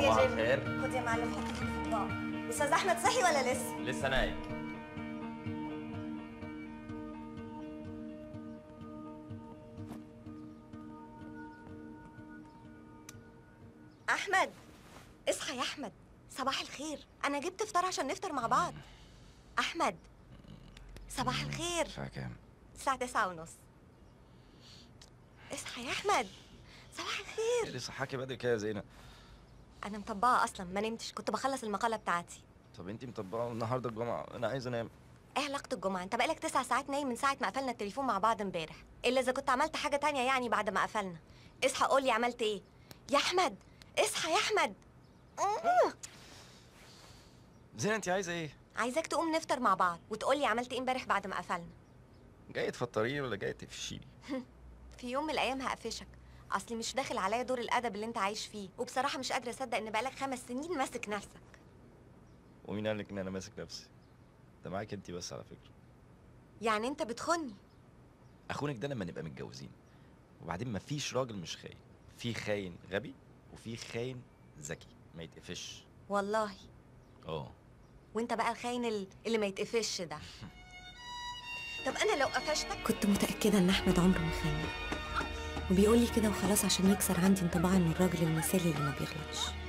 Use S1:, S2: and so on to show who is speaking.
S1: صباح
S2: جيم
S1: الخير.
S2: خد يا معلم حط في الاطباق استاذ احمد صحي ولا لسه
S1: لسه نايم
S2: احمد اصحى يا احمد صباح الخير انا جبت فطار عشان نفطر مع بعض احمد صباح الخير
S1: الساعة كام؟
S2: الساعة تسعة ونص اصحى يا احمد صباح الخير
S1: لسه حاكي بدري كده يا زينة
S2: انا مطبقة اصلا ما نمتش كنت بخلص المقالة بتاعتي
S1: طب انتي مطبقة النهارده الجمعة انا عايز انام
S2: ايه علاقة الجمعة انت بقالك تسع ساعات نايم من ساعة ما قفلنا التليفون مع بعض امبارح الا اذا كنت عملت حاجة تانية يعني بعد ما قفلنا اصحى قول لي عملت ايه يا احمد اصحى يا احمد مم.
S1: زينة انتي عايزة ايه؟
S2: عايزاك تقوم نفطر مع بعض وتقول لي عملت ايه امبارح بعد ما قفلنا
S1: جاي تفطريني ولا جاي تفشيني؟
S2: في يوم من الايام هقفشك اصلي مش داخل عليا دور الادب اللي انت عايش فيه وبصراحه مش قادره اصدق ان بقالك خمس سنين ماسك نفسك
S1: ومين قال لك ان انا ماسك نفسي؟ ده معاك انتي بس على فكرة
S2: يعني انت بتخني
S1: اخونك ده لما نبقى متجوزين وبعدين مفيش راجل مش خاين في خاين غبي وفي خاين ذكي ما يتقفش
S2: والله
S1: اه
S2: وانت بقى الخاين ال- اللي ما يتقفش ده طب انا لو قفشتك كنت متاكده ان احمد عمره ما خاين وبيقول لي كده وخلاص عشان يكسر عندي انطباع انه الراجل المثالي اللي ما بيغلطش